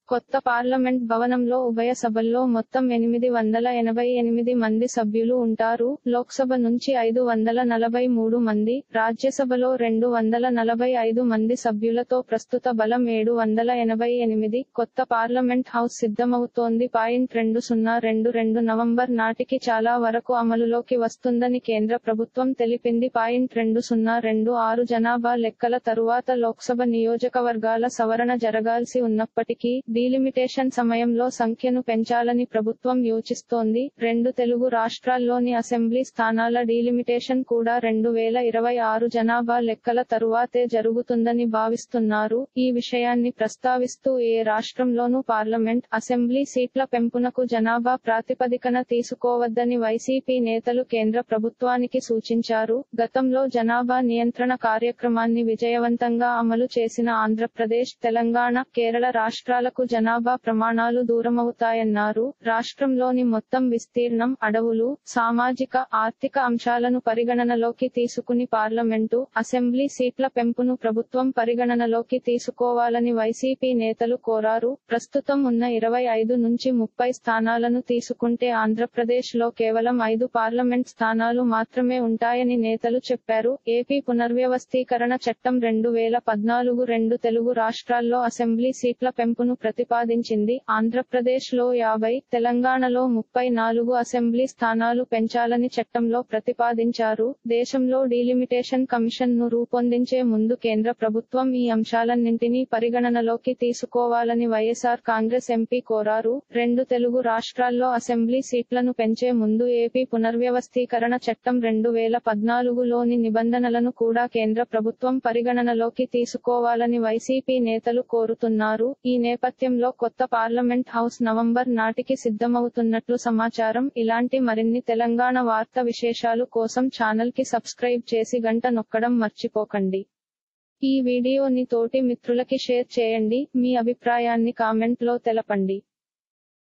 కొత్త పార్లమెంట్ భవనంలో ఉభయ సభల్లో మొత్తం ఎనిమిది వందల ఎనభై ఎనిమిది మంది సభ్యులు ఉంటారు లోక్సభ నుంచి ఐదు వందల నలభై మూడు మంది రాజ్యసభలో రెండు వందల నలభై ఐదు మంది సభ్యులతో ప్రస్తుత బలం ఏడు వందల ఎనభై ఎనిమిది కొత్త పార్లమెంట్ హౌస్ సిద్ధమవుతోంది పాయింట్ రెండు సున్నా రెండు రెండు నవంబర్ నాటికి చాలా వరకు అమలులోకి వస్తుందని కేంద్ర ప్రభుత్వం తెలిపింది పాయింట్ రెండు సున్నా రెండు ఆరు జనాభా లెక్కల తరువాత లోక్సభ నియోజకవర్గాల సవరణ జరగాల్సి ఉన్నప్పటికీ డీలిమిటేషన్ సమయంలో సంఖ్యను పెంచాలని ప్రభుత్వం యోచిస్తోంది రెండు తెలుగు రాష్ట్రాల్లోని అసెంబ్లీ స్థానాల డీలిమిటేషన్ కూడా రెండు వేల ఇరవై ఆరు జనాభా లెక్కల తరువాతే జరుగుతుందని భావిస్తున్నారు ఈ విషయాన్ని ప్రస్తావిస్తూ ఏ రాష్ట్రంలోనూ పార్లమెంట్ అసెంబ్లీ సీట్ల పెంపునకు జనాభా ప్రాతిపదికన తీసుకోవద్దని వైసీపీ నేతలు కేంద్ర ప్రభుత్వానికి సూచించారు గతంలో జనాభా నియంత్రణ కార్యక్రమాన్ని విజయవంతంగా అమలు చేసిన ఆంధ్రప్రదేశ్ తెలంగాణ కేరళ రాష్ట్రాలకు జనాభా ప్రమాణాలు దూరమవుతాయన్నారు రాష్ట్రంలోని మొత్తం విస్తీర్ణం అడవులు సామాజిక ఆర్థిక అంశాలను పరిగణనలోకి తీసుకుని పార్లమెంటు అసెంబ్లీ సీట్ల పెంపును ప్రభుత్వం పరిగణనలోకి తీసుకోవాలని వైసీపీ నేతలు కోరారు ప్రస్తుతం ఉన్న ఇరవై ఐదు నుంచి ముప్పై స్థానాలను తీసుకుంటే ఆంధ్రప్రదేశ్ లో కేవలం ఐదు పార్లమెంట్ స్థానాలు మాత్రమే ఉంటాయని నేతలు చెప్పారు ఏపీ పునర్వ్యవస్థీకరణ చట్టం రెండు వేల పద్నాలుగు రెండు తెలుగు రాష్ట్రాల్లో అసెంబ్లీ సీట్ల పెంపును ప్రతిపాదించింది ఆంధ్రప్రదేశ్ లో యాభై తెలంగాణలో ముప్పై నాలుగు అసెంబ్లీ స్థానాలు పెంచాలని చట్టంలో ప్రతిపాదించారు దేశంలో డీలిమిటేషన్ కమిషన్ ను రూపొందించే ముందు కేంద్ర ప్రభుత్వం ఈ అంశాలన్నింటినీ పరిగణనలోకి తీసుకోవాలని వైఎస్ఆర్ కాంగ్రెస్ ఎంపీ కోరారు రెండు తెలుగు రాష్ట్రాల్లో అసెంబ్లీ సీట్లను పెంచే ముందు ఏపీ పునర్వ్యవస్థీకరణ చట్టం రెండు వేల పద్నాలుగులోని నిబంధనలను కూడా కేంద్ర ప్రభుత్వం పరిగణనలోకి తీసుకోవాలని వైసీపీ నేతలు కోరుతున్నారు ఈ నేపథ్యంలో కొత్త పార్లమెంట్ హౌస్ నవంబర్ నాటికి సిద్ధమవుతున్నట్లు సమాచారం ఇలాంటి మరిన్ని తెలంగాణ వార్త విశేషాలు కోసం ఛానల్ కి సబ్స్క్రైబ్ చేసి గంట నొక్కడం మర్చిపోకండి ఈ వీడియోని తోటి మిత్రులకి షేర్ చేయండి మీ అభిప్రాయాన్ని కామెంట్ లో తెలపండి